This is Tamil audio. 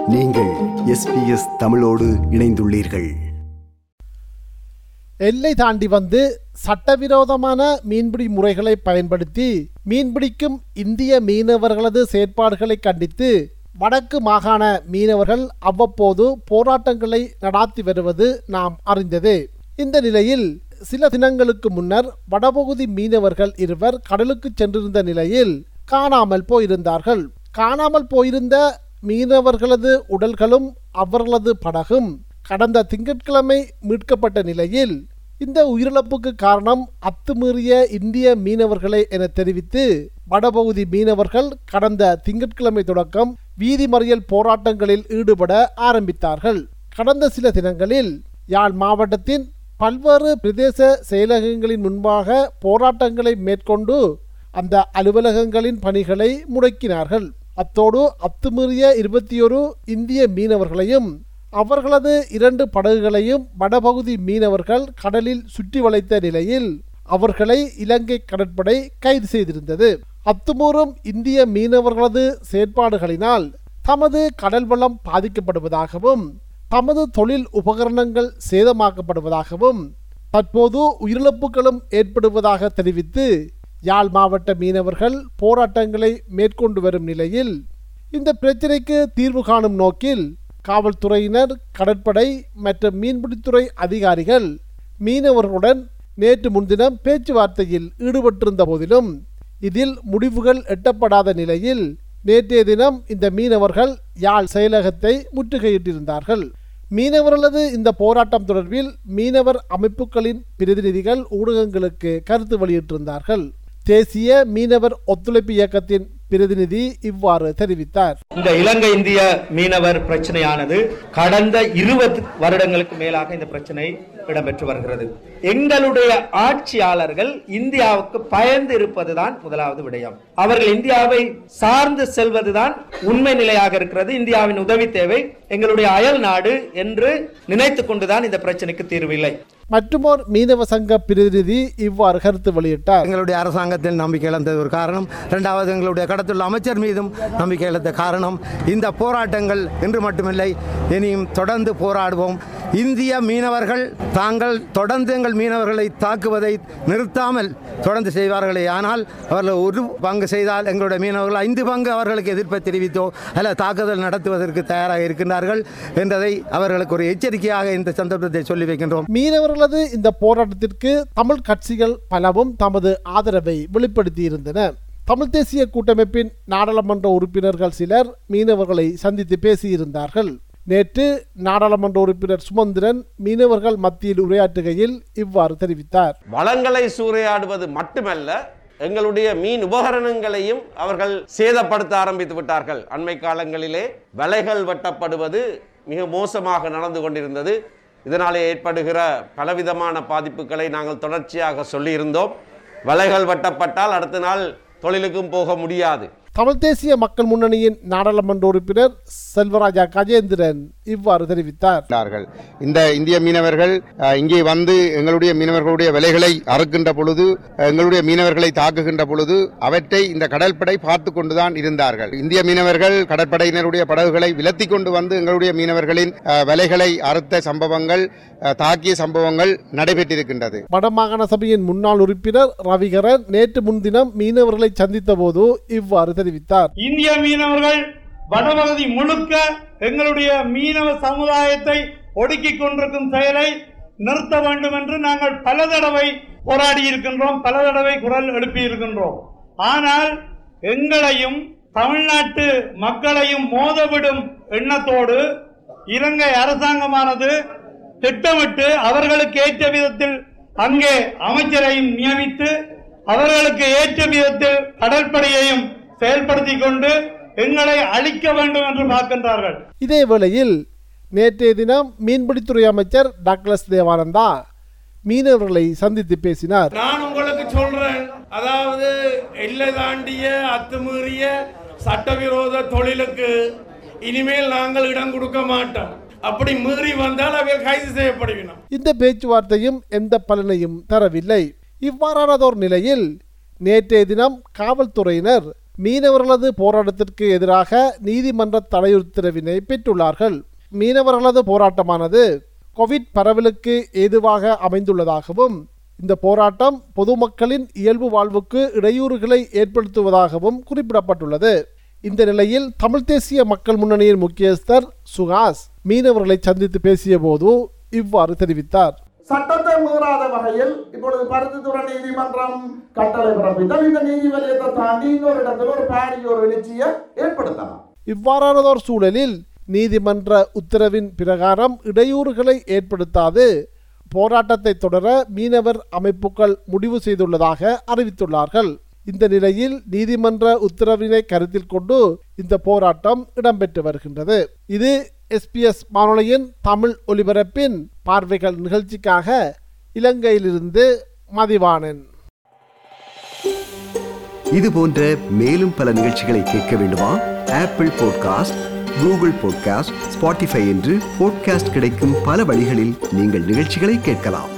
நீங்கள் எஸ்பிஎஸ் தமிழோடு இணைந்துள்ளீர்கள் எல்லை தாண்டி வந்து சட்டவிரோதமான மீன்பிடி முறைகளை பயன்படுத்தி மீன்பிடிக்கும் இந்திய மீனவர்களது செயற்பாடுகளை கண்டித்து வடக்கு மாகாண மீனவர்கள் அவ்வப்போது போராட்டங்களை நடாத்தி வருவது நாம் அறிந்ததே இந்த நிலையில் சில தினங்களுக்கு முன்னர் வடபகுதி மீனவர்கள் இருவர் கடலுக்கு சென்றிருந்த நிலையில் காணாமல் போயிருந்தார்கள் காணாமல் போயிருந்த மீனவர்களது உடல்களும் அவர்களது படகும் கடந்த திங்கட்கிழமை மீட்கப்பட்ட நிலையில் இந்த உயிரிழப்புக்கு காரணம் அத்துமீறிய இந்திய மீனவர்களே என தெரிவித்து வடபகுதி மீனவர்கள் கடந்த திங்கட்கிழமை தொடக்கம் வீதி மறியல் போராட்டங்களில் ஈடுபட ஆரம்பித்தார்கள் கடந்த சில தினங்களில் யாழ் மாவட்டத்தின் பல்வேறு பிரதேச செயலகங்களின் முன்பாக போராட்டங்களை மேற்கொண்டு அந்த அலுவலகங்களின் பணிகளை முடக்கினார்கள் அத்தோடு அத்துமீறிய இருபத்தி ஒரு இந்திய மீனவர்களையும் அவர்களது இரண்டு படகுகளையும் வடபகுதி மீனவர்கள் கடலில் சுற்றி வளைத்த நிலையில் அவர்களை இலங்கை கடற்படை கைது செய்திருந்தது அத்துமூறும் இந்திய மீனவர்களது செயற்பாடுகளினால் தமது கடல் வளம் பாதிக்கப்படுவதாகவும் தமது தொழில் உபகரணங்கள் சேதமாக்கப்படுவதாகவும் தற்போது உயிரிழப்புகளும் ஏற்படுவதாக தெரிவித்து யாழ் மாவட்ட மீனவர்கள் போராட்டங்களை மேற்கொண்டு வரும் நிலையில் இந்த பிரச்சினைக்கு தீர்வு காணும் நோக்கில் காவல்துறையினர் கடற்படை மற்றும் மீன்பிடித்துறை அதிகாரிகள் மீனவர்களுடன் நேற்று முன்தினம் பேச்சுவார்த்தையில் ஈடுபட்டிருந்த போதிலும் இதில் முடிவுகள் எட்டப்படாத நிலையில் நேற்றைய தினம் இந்த மீனவர்கள் யாழ் செயலகத்தை முற்றுகையிட்டிருந்தார்கள் மீனவர்களது இந்த போராட்டம் தொடர்பில் மீனவர் அமைப்புகளின் பிரதிநிதிகள் ஊடகங்களுக்கு கருத்து வெளியிட்டிருந்தார்கள் தேசிய மீனவர் ஒத்துழைப்பு இயக்கத்தின் பிரதிநிதி இவ்வாறு தெரிவித்தார் இந்த இலங்கை இந்திய மீனவர் பிரச்சனையானது கடந்த இருபது வருடங்களுக்கு மேலாக இந்த பிரச்சனை இடம்பெற்று வருகிறது எங்களுடைய ஆட்சியாளர்கள் இந்தியாவுக்கு பயந்து இருப்பதுதான் முதலாவது விடயம் அவர்கள் இந்தியாவை சார்ந்து செல்வதுதான் உண்மை நிலையாக இருக்கிறது இந்தியாவின் உதவி தேவை எங்களுடைய அயல் நாடு என்று நினைத்துக் கொண்டுதான் இந்த பிரச்சனைக்கு தீர்வு இல்லை மற்றுமோர் மீனவ சங்க பிரதிநிதி இவ்வாறு கருத்து வெளியிட்டார் எங்களுடைய அரசாங்கத்தில் நம்பிக்கை இழந்தது ஒரு காரணம் ரெண்டாவது எங்களுடைய கடத்துள்ள அமைச்சர் மீதும் நம்பிக்கை இழந்த காரணம் இந்த போராட்டங்கள் இன்று மட்டுமில்லை இனியும் தொடர்ந்து போராடுவோம் இந்திய மீனவர்கள் தாங்கள் தொடர்ந்து எங்கள் மீனவர்களை தாக்குவதை நிறுத்தாமல் தொடர்ந்து செய்வார்களே ஆனால் அவர்கள் ஒரு பங்கு செய்தால் எங்களுடைய மீனவர்கள் ஐந்து பங்கு அவர்களுக்கு எதிர்ப்பை தெரிவித்தோ அல்ல தாக்குதல் நடத்துவதற்கு தயாராக இருக்கின்றார்கள் என்றதை அவர்களுக்கு ஒரு எச்சரிக்கையாக இந்த சந்தர்ப்பத்தை சொல்லி வைக்கின்றோம் மீனவர்களது இந்த போராட்டத்திற்கு தமிழ் கட்சிகள் பலவும் தமது ஆதரவை வெளிப்படுத்தியிருந்தன தமிழ் தேசிய கூட்டமைப்பின் நாடாளுமன்ற உறுப்பினர்கள் சிலர் மீனவர்களை சந்தித்து பேசியிருந்தார்கள் நேற்று நாடாளுமன்ற உறுப்பினர் சுமந்திரன் மீனவர்கள் மத்தியில் உரையாற்றுகையில் இவ்வாறு தெரிவித்தார் வளங்களை சூறையாடுவது மட்டுமல்ல எங்களுடைய மீன் உபகரணங்களையும் அவர்கள் சேதப்படுத்த ஆரம்பித்து விட்டார்கள் அண்மை காலங்களிலே வலைகள் வெட்டப்படுவது மிக மோசமாக நடந்து கொண்டிருந்தது இதனாலே ஏற்படுகிற பலவிதமான பாதிப்புகளை நாங்கள் தொடர்ச்சியாக சொல்லியிருந்தோம் வலைகள் வெட்டப்பட்டால் அடுத்த நாள் தொழிலுக்கும் போக முடியாது தமிழ் தேசிய மக்கள் முன்னணியின் நாடாளுமன்ற உறுப்பினர் செல்வராஜா கஜேந்திரன் இவ்வாறு தெரிவித்தார் இருக்கிறார்கள் இந்த இந்திய மீனவர்கள் அஹ், இங்கே வந்து எங்களுடைய மீனவர்களுடைய விலைகளை அறுக்கின்ற பொழுது எங்களுடைய மீனவர்களை தாக்குகின்ற பொழுது அவற்றை இந்த கடற்படை பார்த்து கொண்டுதான் இருந்தார்கள் இந்திய மீனவர்கள் கடற்படையினருடைய படகுகளை விலத்தி கொண்டு வந்து எங்களுடைய மீனவர்களின் அஹ், விலைகளை அறுத்த சம்பவங்கள் அஹ், தாக்கிய சம்பவங்கள் நடைபெற்றிருக்கின்றது வடமாகாண சபையின் முன்னாள் உறுப்பினர் ரவிகரன் நேற்று முன்தினம் மீனவர்களை சந்தித்த போது இவ்வாறு தெரிவித்தார் இந்திய மீனவர்கள் வடபகுதி முழுக்க எங்களுடைய மீனவ சமுதாயத்தை ஒடுக்கிக் கொண்டிருக்கும் செயலை நிறுத்த வேண்டும் என்று நாங்கள் பல தடவை போராடி இருக்கின்றோம் பல தடவை குரல் எழுப்பி இருக்கின்றோம் ஆனால் எங்களையும் தமிழ்நாட்டு மக்களையும் மோதவிடும் எண்ணத்தோடு இலங்கை அரசாங்கமானது திட்டமிட்டு அவர்களுக்கு ஏற்ற விதத்தில் அங்கே அமைச்சரையும் நியமித்து அவர்களுக்கு ஏற்ற விதத்தில் கடற்படையையும் செயல்படுத்திக் கொண்டு எங்களை அழிக்க வேண்டும் என்று பார்க்கின்றார்கள் இதே வேளையில் நேற்றைய தினம் மீன்பிடித்துறை அமைச்சர் டாக்டர்ஸ் தேவானந்தா மீனவர்களை சந்தித்து பேசினார் நான் உங்களுக்கு சொல்றேன் அதாவது எல்லை தாண்டிய அத்துமீறிய சட்டவிரோத தொழிலுக்கு இனிமேல் நாங்கள் இடம் கொடுக்க மாட்டோம் அப்படி மீறி வந்தால் அவை கைது செய்யப்படுவினோம் இந்த பேச்சுவார்த்தையும் எந்த பலனையும் தரவில்லை இவ்வாறானதோர் நிலையில் நேற்றைய தினம் காவல்துறையினர் மீனவர்களது போராட்டத்திற்கு எதிராக நீதிமன்ற தடை உத்தரவினை பெற்றுள்ளார்கள் மீனவர்களது போராட்டமானது கோவிட் பரவலுக்கு ஏதுவாக அமைந்துள்ளதாகவும் இந்த போராட்டம் பொதுமக்களின் இயல்பு வாழ்வுக்கு இடையூறுகளை ஏற்படுத்துவதாகவும் குறிப்பிடப்பட்டுள்ளது இந்த நிலையில் தமிழ் தேசிய மக்கள் முன்னணியின் முக்கியஸ்தர் சுகாஸ் மீனவர்களை சந்தித்து பேசிய போது இவ்வாறு தெரிவித்தார் சட்டத்தை மீறாத வகையில் இப்பொழுது பருத்தித்துறை நீதிமன்றம் கட்டளை பிறப்பித்தால் இந்த நீதி வலயத்தை தாண்டி இன்னொரு இடத்துல ஒரு பாரிய ஒரு எழுச்சியை ஏற்படுத்தலாம் இவ்வாறானதோர் சூழலில் நீதிமன்ற உத்தரவின் பிரகாரம் இடையூறுகளை ஏற்படுத்தாது போராட்டத்தை தொடர மீனவர் அமைப்புகள் முடிவு செய்துள்ளதாக அறிவித்துள்ளார்கள் இந்த நிலையில் நீதிமன்ற உத்தரவினை கருத்தில் கொண்டு இந்த போராட்டம் இடம்பெற்று வருகின்றது இது எஸ்பிஎஸ் வானொலியின் தமிழ் ஒலிபரப்பின் பார்வைகள் நிகழ்ச்சிக்காக இலங்கையிலிருந்து மதிவாணன் இது போன்ற மேலும் பல நிகழ்ச்சிகளை கேட்க வேண்டுமா Apple podcast Google podcast Spotify என்று பாட்காஸ்ட் கிடைக்கும் பல வழிகளில் நீங்கள் நிகழ்ச்சிகளை கேட்கலாம்